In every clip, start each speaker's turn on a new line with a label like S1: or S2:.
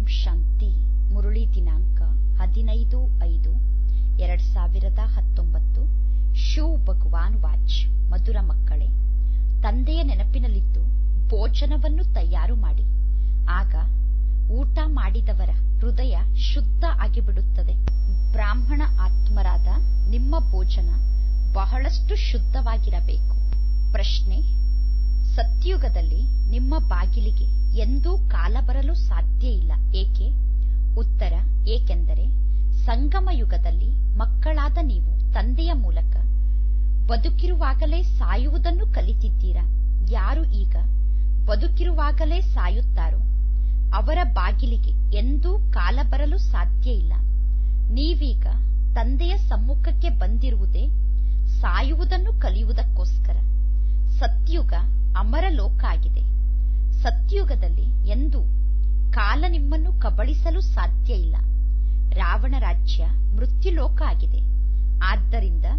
S1: ಶಾಂತಿ ಮುರುಳಿ ದಿನಾಂಕ ಹದಿನೈದು ಐದು ಎರಡ್ ಸಾವಿರದ ಹತ್ತೊಂಬತ್ತು ಶಿವ್ ಭಗವಾನ್ ವಾಚ್ ಮಧುರ ಮಕ್ಕಳೇ ತಂದೆಯ ನೆನಪಿನಲ್ಲಿದ್ದು ಭೋಜನವನ್ನು ತಯಾರು ಮಾಡಿ ಆಗ ಊಟ ಮಾಡಿದವರ ಹೃದಯ ಶುದ್ಧ ಆಗಿಬಿಡುತ್ತದೆ ಬ್ರಾಹ್ಮಣ ಆತ್ಮರಾದ ನಿಮ್ಮ ಭೋಜನ ಬಹಳಷ್ಟು ಶುದ್ಧವಾಗಿರಬೇಕು ಪ್ರಶ್ನೆ ಸತ್ಯುಗದಲ್ಲಿ ನಿಮ್ಮ ಬಾಗಿಲಿಗೆ ಎಂದೂ ಕಾಲ ಬರಲು ಸಾಧ್ಯ ಇಲ್ಲ ಏಕೆ ಉತ್ತರ ಏಕೆಂದರೆ ಸಂಗಮ ಯುಗದಲ್ಲಿ ಮಕ್ಕಳಾದ ನೀವು ತಂದೆಯ ಮೂಲಕ ಬದುಕಿರುವಾಗಲೇ ಸಾಯುವುದನ್ನು ಕಲಿತಿದ್ದೀರಾ ಯಾರು ಈಗ ಬದುಕಿರುವಾಗಲೇ ಸಾಯುತ್ತಾರೋ ಅವರ ಬಾಗಿಲಿಗೆ ಎಂದೂ ಕಾಲ ಬರಲು ಸಾಧ್ಯ ಇಲ್ಲ ನೀವೀಗ ತಂದೆಯ ಸಮ್ಮುಖಕ್ಕೆ ಬಂದಿರುವುದೇ ಸಾಯುವುದನ್ನು ಕಲಿಯುವುದಕ್ಕೋಸ್ಕರ ಸತ್ಯುಗ ಅಮರ ಲೋಕ ಆಗಿದೆ ಸತ್ಯುಗದಲ್ಲಿ ಎಂದು ಕಾಲ ನಿಮ್ಮನ್ನು ಕಬಳಿಸಲು ಸಾಧ್ಯ ಇಲ್ಲ ರಾವಣ ರಾಜ್ಯ ಮೃತ್ಯುಲೋಕ ಆಗಿದೆ ಆದ್ದರಿಂದ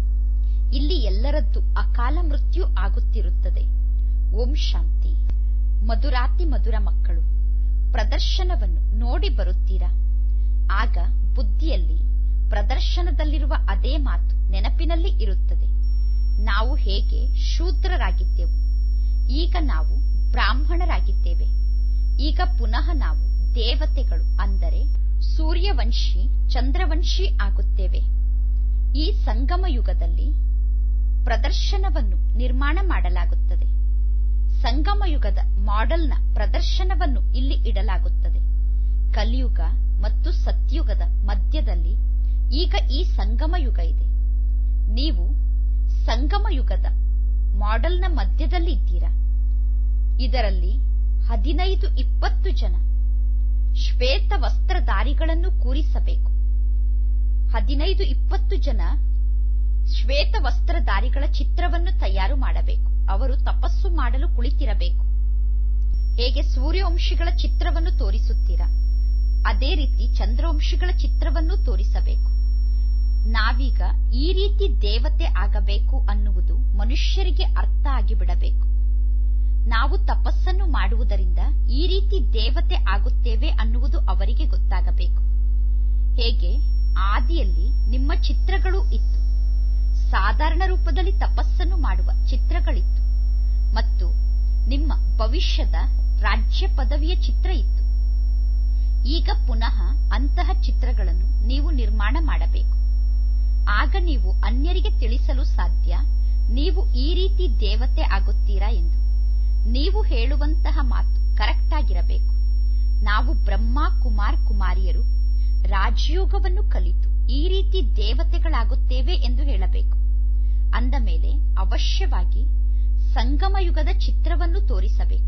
S1: ಇಲ್ಲಿ ಎಲ್ಲರದ್ದು ಅಕಾಲ ಮೃತ್ಯು ಆಗುತ್ತಿರುತ್ತದೆ ಓಂ ಶಾಂತಿ ಮಧುರಾತಿ ಮಧುರ ಮಕ್ಕಳು ಪ್ರದರ್ಶನವನ್ನು ನೋಡಿ ಬರುತ್ತೀರಾ ಆಗ ಬುದ್ಧಿಯಲ್ಲಿ ಪ್ರದರ್ಶನದಲ್ಲಿರುವ ಅದೇ ಮಾತು ನೆನಪಿನಲ್ಲಿ ಇರುತ್ತದೆ ನಾವು ಹೇಗೆ ಶೂದ್ರರಾಗಿದ್ದೆವು ಈಗ ನಾವು ಬ್ರಾಹ್ಮಣರಾಗಿದ್ದೇವೆ ಈಗ ಪುನಃ ನಾವು ದೇವತೆಗಳು ಅಂದರೆ ಸೂರ್ಯವಂಶಿ ಚಂದ್ರವಂಶಿ ಆಗುತ್ತೇವೆ ಈ ಸಂಗಮ ಯುಗದಲ್ಲಿ ಪ್ರದರ್ಶನವನ್ನು ನಿರ್ಮಾಣ ಮಾಡಲಾಗುತ್ತದೆ ಸಂಗಮ ಯುಗದ ಮಾಡೆಲ್ನ ಪ್ರದರ್ಶನವನ್ನು ಇಲ್ಲಿ ಇಡಲಾಗುತ್ತದೆ ಕಲಿಯುಗ ಮತ್ತು ಸತ್ಯುಗದ ಮಧ್ಯದಲ್ಲಿ ಈಗ ಈ ಸಂಗಮ ಯುಗ ಇದೆ ನೀವು ಸಂಗಮ ಯುಗದ ಮಾಡೆಲ್ನ ಮಧ್ಯದಲ್ಲಿ ಇದ್ದೀರಾ ಇದರಲ್ಲಿ ಹದಿನೈದು ಇಪ್ಪತ್ತು ಜನ ಶ್ವೇತ ವಸ್ತ್ರಧಾರಿಗಳನ್ನು ಕೂರಿಸಬೇಕು ಹದಿನೈದು ಇಪ್ಪತ್ತು ಜನ ಶ್ವೇತ ವಸ್ತ್ರಧಾರಿಗಳ ಚಿತ್ರವನ್ನು ತಯಾರು ಮಾಡಬೇಕು ಅವರು ತಪಸ್ಸು ಮಾಡಲು ಕುಳಿತಿರಬೇಕು ಹೇಗೆ ಸೂರ್ಯವಂಶಿಗಳ ಚಿತ್ರವನ್ನು ತೋರಿಸುತ್ತೀರಾ ಅದೇ ರೀತಿ ಚಂದ್ರವಂಶಿಗಳ ಚಿತ್ರವನ್ನು ತೋರಿಸಬೇಕು ನಾವೀಗ ಈ ರೀತಿ ದೇವತೆ ಆಗಬೇಕು ಅನ್ನುವುದು ಮನುಷ್ಯರಿಗೆ ಅರ್ಥ ಆಗಿಬಿಡಬೇಕು ನಾವು ತಪಸ್ಸನ್ನು ಮಾಡುವುದರಿಂದ ಈ ರೀತಿ ದೇವತೆ ಆಗುತ್ತೇವೆ ಅನ್ನುವುದು ಅವರಿಗೆ ಗೊತ್ತಾಗಬೇಕು ಹೇಗೆ ಆದಿಯಲ್ಲಿ ನಿಮ್ಮ ಚಿತ್ರಗಳು ಇತ್ತು ಸಾಧಾರಣ ರೂಪದಲ್ಲಿ ತಪಸ್ಸನ್ನು ಮಾಡುವ ಚಿತ್ರಗಳಿತ್ತು ಮತ್ತು ನಿಮ್ಮ ಭವಿಷ್ಯದ ರಾಜ್ಯ ಪದವಿಯ ಚಿತ್ರ ಇತ್ತು ಈಗ ಪುನಃ ಅಂತಹ ಚಿತ್ರಗಳನ್ನು ನೀವು ನಿರ್ಮಾಣ ಮಾಡಬೇಕು ಆಗ ನೀವು ಅನ್ಯರಿಗೆ ತಿಳಿಸಲು ಸಾಧ್ಯ ನೀವು ಈ ರೀತಿ ದೇವತೆ ಆಗುತ್ತೀರಾ ಎಂದು ನೀವು ಹೇಳುವಂತಹ ಮಾತು ಕರೆಕ್ಟ್ ಆಗಿರಬೇಕು ನಾವು ಬ್ರಹ್ಮ ಕುಮಾರ್ ಕುಮಾರಿಯರು ರಾಜಯೋಗವನ್ನು ಕಲಿತು ಈ ರೀತಿ ದೇವತೆಗಳಾಗುತ್ತೇವೆ ಎಂದು ಹೇಳಬೇಕು ಅಂದ ಮೇಲೆ ಅವಶ್ಯವಾಗಿ ಸಂಗಮ ಯುಗದ ಚಿತ್ರವನ್ನು ತೋರಿಸಬೇಕು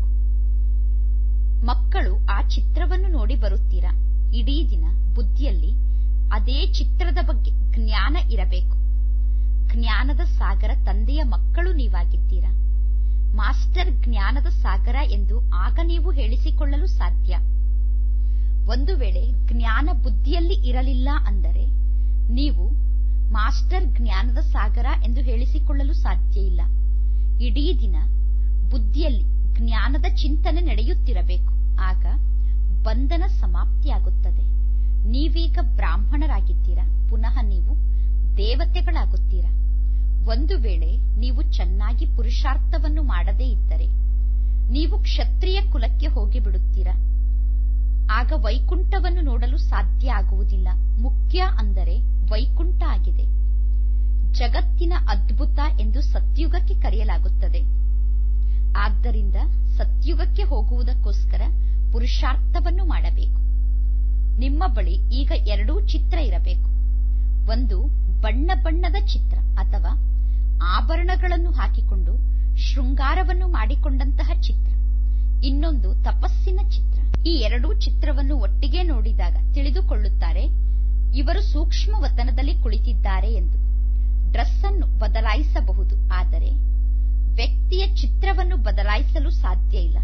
S1: ಮಕ್ಕಳು ಆ ಚಿತ್ರವನ್ನು ನೋಡಿ ಬರುತ್ತೀರಾ ಇಡೀ ದಿನ ಬುದ್ಧಿಯಲ್ಲಿ ಅದೇ ಚಿತ್ರದ ಬಗ್ಗೆ ಜ್ಞಾನ ಇರಬೇಕು ಜ್ಞಾನದ ಸಾಗರ ತಂದೆಯ ಮಕ್ಕಳು ನೀವಾಗಿದ್ದೀರಾ ಮಾಸ್ಟರ್ ಜ್ಞಾನದ ಸಾಗರ ಎಂದು ಆಗ ನೀವು ಹೇಳಿಸಿಕೊಳ್ಳಲು ಸಾಧ್ಯ ಒಂದು ವೇಳೆ ಜ್ಞಾನ ಬುದ್ಧಿಯಲ್ಲಿ ಇರಲಿಲ್ಲ ಅಂದರೆ ನೀವು ಮಾಸ್ಟರ್ ಜ್ಞಾನದ ಸಾಗರ ಎಂದು ಹೇಳಿಸಿಕೊಳ್ಳಲು ಸಾಧ್ಯ ಇಲ್ಲ ಇಡೀ ದಿನ ಬುದ್ಧಿಯಲ್ಲಿ ಜ್ಞಾನದ ಚಿಂತನೆ ನಡೆಯುತ್ತಿರಬೇಕು ಆಗ ಬಂಧನ ಸಮಾಪ್ತಿಯಾಗುತ್ತದೆ ನೀವೀಗ ಬ್ರಾಹ್ಮಣರಾಗಿದ್ದೀರಾ ಪುನಃ ನೀವು ದೇವತೆಗಳಾಗುತ್ತೀರಾ ಒಂದು ವೇಳೆ ನೀವು ಚೆನ್ನಾಗಿ ಪುರುಷಾರ್ಥವನ್ನು ಮಾಡದೇ ಇದ್ದರೆ ನೀವು ಕ್ಷತ್ರಿಯ ಕುಲಕ್ಕೆ ಹೋಗಿಬಿಡುತ್ತೀರಾ ಆಗ ವೈಕುಂಠವನ್ನು ನೋಡಲು ಸಾಧ್ಯ ಆಗುವುದಿಲ್ಲ ಮುಖ್ಯ ಅಂದರೆ ವೈಕುಂಠ ಆಗಿದೆ ಜಗತ್ತಿನ ಅದ್ಭುತ ಎಂದು ಸತ್ಯುಗಕ್ಕೆ ಕರೆಯಲಾಗುತ್ತದೆ ಆದ್ದರಿಂದ ಸತ್ಯುಗಕ್ಕೆ ಹೋಗುವುದಕ್ಕೋಸ್ಕರ ಪುರುಷಾರ್ಥವನ್ನು ಮಾಡಬೇಕು ನಿಮ್ಮ ಬಳಿ ಈಗ ಎರಡೂ ಚಿತ್ರ ಇರಬೇಕು ಒಂದು ಬಣ್ಣ ಬಣ್ಣದ ಚಿತ್ರ ಅಥವಾ ಆಭರಣಗಳನ್ನು ಹಾಕಿಕೊಂಡು ಶೃಂಗಾರವನ್ನು ಮಾಡಿಕೊಂಡಂತಹ ಚಿತ್ರ ಇನ್ನೊಂದು ತಪಸ್ಸಿನ ಚಿತ್ರ ಈ ಎರಡೂ ಚಿತ್ರವನ್ನು ಒಟ್ಟಿಗೆ ನೋಡಿದಾಗ ತಿಳಿದುಕೊಳ್ಳುತ್ತಾರೆ ಇವರು ಸೂಕ್ಷ್ಮ ವತನದಲ್ಲಿ ಕುಳಿತಿದ್ದಾರೆ ಎಂದು ಡ್ರೆಸ್ ಅನ್ನು ಬದಲಾಯಿಸಬಹುದು ಆದರೆ ವ್ಯಕ್ತಿಯ ಚಿತ್ರವನ್ನು ಬದಲಾಯಿಸಲು ಸಾಧ್ಯ ಇಲ್ಲ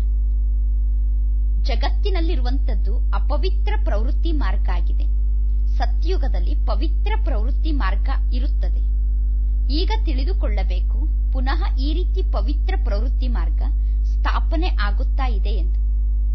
S1: ಜಗತ್ತಿನಲ್ಲಿರುವಂತದ್ದು ಅಪವಿತ್ರ ಪ್ರವೃತ್ತಿ ಮಾರ್ಗ ಆಗಿದೆ ಸತ್ಯುಗದಲ್ಲಿ ಪವಿತ್ರ ಪ್ರವೃತ್ತಿ ಮಾರ್ಗ ಇರುತ್ತದೆ ಈಗ ತಿಳಿದುಕೊಳ್ಳಬೇಕು ಪುನಃ ಈ ರೀತಿ ಪವಿತ್ರ ಪ್ರವೃತ್ತಿ ಮಾರ್ಗ ಸ್ಥಾಪನೆ ಆಗುತ್ತಾ ಇದೆ ಎಂದು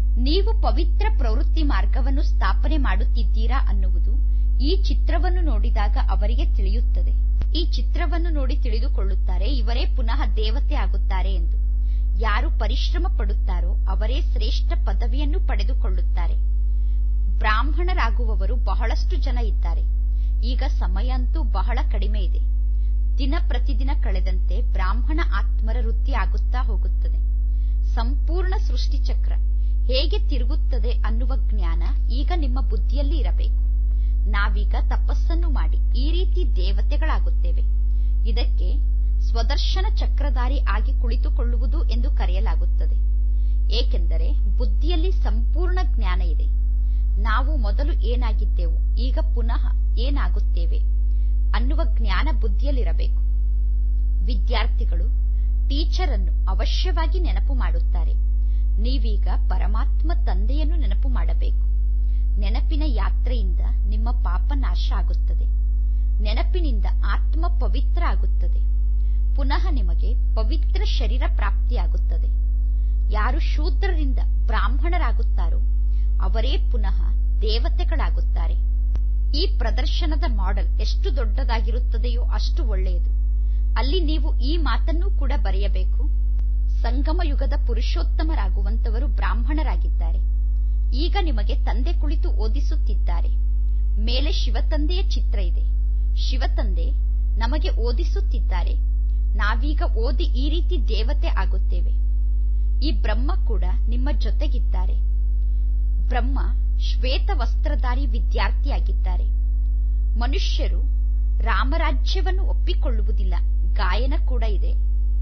S1: ನೀವು ಪವಿತ್ರ ಪ್ರವೃತ್ತಿ ಮಾರ್ಗವನ್ನು ಸ್ಥಾಪನೆ ಮಾಡುತ್ತಿದ್ದೀರಾ ಅನ್ನುವುದು ಈ ಚಿತ್ರವನ್ನು ನೋಡಿದಾಗ ಅವರಿಗೆ ತಿಳಿಯುತ್ತದೆ ಈ ಚಿತ್ರವನ್ನು ನೋಡಿ ತಿಳಿದುಕೊಳ್ಳುತ್ತಾರೆ ಇವರೇ ಪುನಃ ದೇವತೆ ಆಗುತ್ತಾರೆ ಎಂದು ಯಾರು ಪರಿಶ್ರಮ ಪಡುತ್ತಾರೋ ಅವರೇ ಶ್ರೇಷ್ಠ ಪದವಿಯನ್ನು ಪಡೆದುಕೊಳ್ಳುತ್ತಾರೆ ಬ್ರಾಹ್ಮಣರಾಗುವವರು ಬಹಳಷ್ಟು ಜನ ಇದ್ದಾರೆ ಈಗ ಸಮಯ ಅಂತೂ ಬಹಳ ಕಡಿಮೆ ಇದೆ ದಿನ ಪ್ರತಿದಿನ ಕಳೆದಂತೆ ಬ್ರಾಹ್ಮಣ ಆತ್ಮರ ವೃತ್ತಿ ಆಗುತ್ತಾ ಹೋಗುತ್ತದೆ ಸಂಪೂರ್ಣ ಸೃಷ್ಟಿಚಕ್ರ ಹೇಗೆ ತಿರುಗುತ್ತದೆ ಅನ್ನುವ ಜ್ಞಾನ ಈಗ ನಿಮ್ಮ ಬುದ್ಧಿಯಲ್ಲಿ ಇರಬೇಕು ನಾವೀಗ ತಪಸ್ಸನ್ನು ಮಾಡಿ ಈ ರೀತಿ ದೇವತೆಗಳಾಗುತ್ತೇವೆ ಇದಕ್ಕೆ ಸ್ವದರ್ಶನ ಚಕ್ರಧಾರಿ ಆಗಿ ಕುಳಿತುಕೊಳ್ಳುವುದು ಎಂದು ಕರೆಯಲಾಗುತ್ತದೆ ಏಕೆಂದರೆ ಬುದ್ಧಿಯಲ್ಲಿ ಸಂಪೂರ್ಣ ಜ್ಞಾನ ಇದೆ ನಾವು ಮೊದಲು ಏನಾಗಿದ್ದೆವು ಈಗ ಪುನಃ ಏನಾಗುತ್ತೇವೆ ಅನ್ನುವ ಜ್ಞಾನ ಬುದ್ಧಿಯಲ್ಲಿರಬೇಕು ವಿದ್ಯಾರ್ಥಿಗಳು ಟೀಚರ್ ಅನ್ನು ಅವಶ್ಯವಾಗಿ ನೆನಪು ಮಾಡುತ್ತಾರೆ ನೀವೀಗ ಪರಮಾತ್ಮ ತಂದೆಯನ್ನು ನೆನಪು ಮಾಡಬೇಕು ನೆನಪಿನ ಯಾತ್ರೆಯಿಂದ ನಿಮ್ಮ ಪಾಪ ನಾಶ ಆಗುತ್ತದೆ ನೆನಪಿನಿಂದ ಆತ್ಮ ಪವಿತ್ರ ಆಗುತ್ತದೆ ಪುನಃ ನಿಮಗೆ ಪವಿತ್ರ ಶರೀರ ಪ್ರಾಪ್ತಿಯಾಗುತ್ತದೆ ಯಾರು ಶೂದ್ರರಿಂದ ಬ್ರಾಹ್ಮಣರಾಗುತ್ತಾರೋ ಅವರೇ ಪುನಃ ದೇವತೆಗಳಾಗುತ್ತಾರೆ ಈ ಪ್ರದರ್ಶನದ ಮಾಡೆಲ್ ಎಷ್ಟು ದೊಡ್ಡದಾಗಿರುತ್ತದೆಯೋ ಅಷ್ಟು ಒಳ್ಳೆಯದು ಅಲ್ಲಿ ನೀವು ಈ ಮಾತನ್ನೂ ಕೂಡ ಬರೆಯಬೇಕು ಸಂಗಮ ಯುಗದ ಪುರುಷೋತ್ತಮರಾಗುವಂತವರು ಬ್ರಾಹ್ಮಣರಾಗಿದ್ದಾರೆ ಈಗ ನಿಮಗೆ ತಂದೆ ಕುಳಿತು ಓದಿಸುತ್ತಿದ್ದಾರೆ ಮೇಲೆ ಶಿವತಂದೆಯ ಚಿತ್ರ ಇದೆ ಶಿವತಂದೆ ನಮಗೆ ಓದಿಸುತ್ತಿದ್ದಾರೆ ನಾವೀಗ ಓದಿ ಈ ರೀತಿ ದೇವತೆ ಆಗುತ್ತೇವೆ ಈ ಬ್ರಹ್ಮ ಕೂಡ ನಿಮ್ಮ ಜೊತೆಗಿದ್ದಾರೆ ಬ್ರಹ್ಮ ಶ್ವೇತ ವಸ್ತ್ರಧಾರಿ ವಿದ್ಯಾರ್ಥಿಯಾಗಿದ್ದಾರೆ ಮನುಷ್ಯರು ರಾಮರಾಜ್ಯವನ್ನು ಒಪ್ಪಿಕೊಳ್ಳುವುದಿಲ್ಲ ಗಾಯನ ಕೂಡ ಇದೆ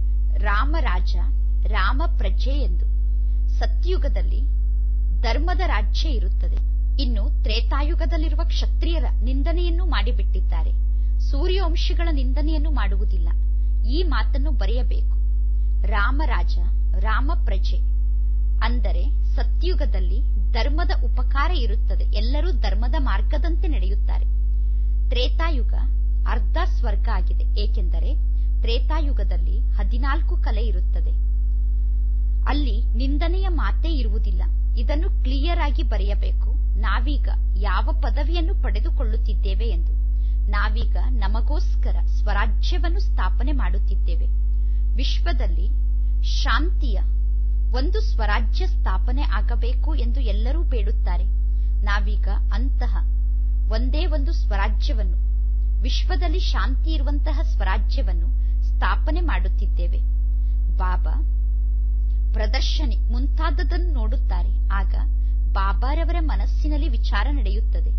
S1: ರಾಮರಾಜ ರಾಮ ಪ್ರಜೆ ಎಂದು ಸತ್ಯುಗದಲ್ಲಿ ಧರ್ಮದ ರಾಜ್ಯ ಇರುತ್ತದೆ ಇನ್ನು ತ್ರೇತಾಯುಗದಲ್ಲಿರುವ ಕ್ಷತ್ರಿಯರ ನಿಂದನೆಯನ್ನು ಮಾಡಿಬಿಟ್ಟಿದ್ದಾರೆ ಸೂರ್ಯವಂಶಿಗಳ ನಿಂದನೆಯನ್ನು ಮಾಡುವುದಿಲ್ಲ ಈ ಮಾತನ್ನು ಬರೆಯಬೇಕು ರಾಮರಾಜ ರಾಮ ಪ್ರಜೆ ಅಂದರೆ ಸತ್ಯುಗದಲ್ಲಿ ಧರ್ಮದ ಉಪಕಾರ ಇರುತ್ತದೆ ಎಲ್ಲರೂ ಧರ್ಮದ ಮಾರ್ಗದಂತೆ ನಡೆಯುತ್ತಾರೆ ತ್ರೇತಾಯುಗ ಅರ್ಧ ಸ್ವರ್ಗ ಆಗಿದೆ ಏಕೆಂದರೆ ತ್ರೇತಾಯುಗದಲ್ಲಿ ಹದಿನಾಲ್ಕು ಕಲೆ ಇರುತ್ತದೆ ಅಲ್ಲಿ ನಿಂದನೆಯ ಮಾತೇ ಇರುವುದಿಲ್ಲ ಇದನ್ನು ಕ್ಲಿಯರ್ ಆಗಿ ಬರೆಯಬೇಕು ನಾವೀಗ ಯಾವ ಪದವಿಯನ್ನು ಪಡೆದುಕೊಳ್ಳುತ್ತಿದ್ದೇವೆ ಎಂದು ನಾವೀಗ ನಮಗೋಸ್ಕರ ಸ್ವರಾಜ್ಯವನ್ನು ಸ್ಥಾಪನೆ ಮಾಡುತ್ತಿದ್ದೇವೆ ವಿಶ್ವದಲ್ಲಿ ಶಾಂತಿಯ ಒಂದು ಸ್ವರಾಜ್ಯ ಸ್ಥಾಪನೆ ಆಗಬೇಕು ಎಂದು ಎಲ್ಲರೂ ಬೇಡುತ್ತಾರೆ ನಾವೀಗ ಅಂತಹ ಒಂದೇ ಒಂದು ಸ್ವರಾಜ್ಯವನ್ನು ವಿಶ್ವದಲ್ಲಿ ಶಾಂತಿ ಇರುವಂತಹ ಸ್ವರಾಜ್ಯವನ್ನು ಸ್ಥಾಪನೆ ಮಾಡುತ್ತಿದ್ದೇವೆ ಬಾಬಾ ಪ್ರದರ್ಶನಿ ಮುಂತಾದದನ್ನು ನೋಡುತ್ತಾರೆ ಆಗ ಬಾಬಾರವರ ಮನಸ್ಸಿನಲ್ಲಿ ವಿಚಾರ ನಡೆಯುತ್ತದೆ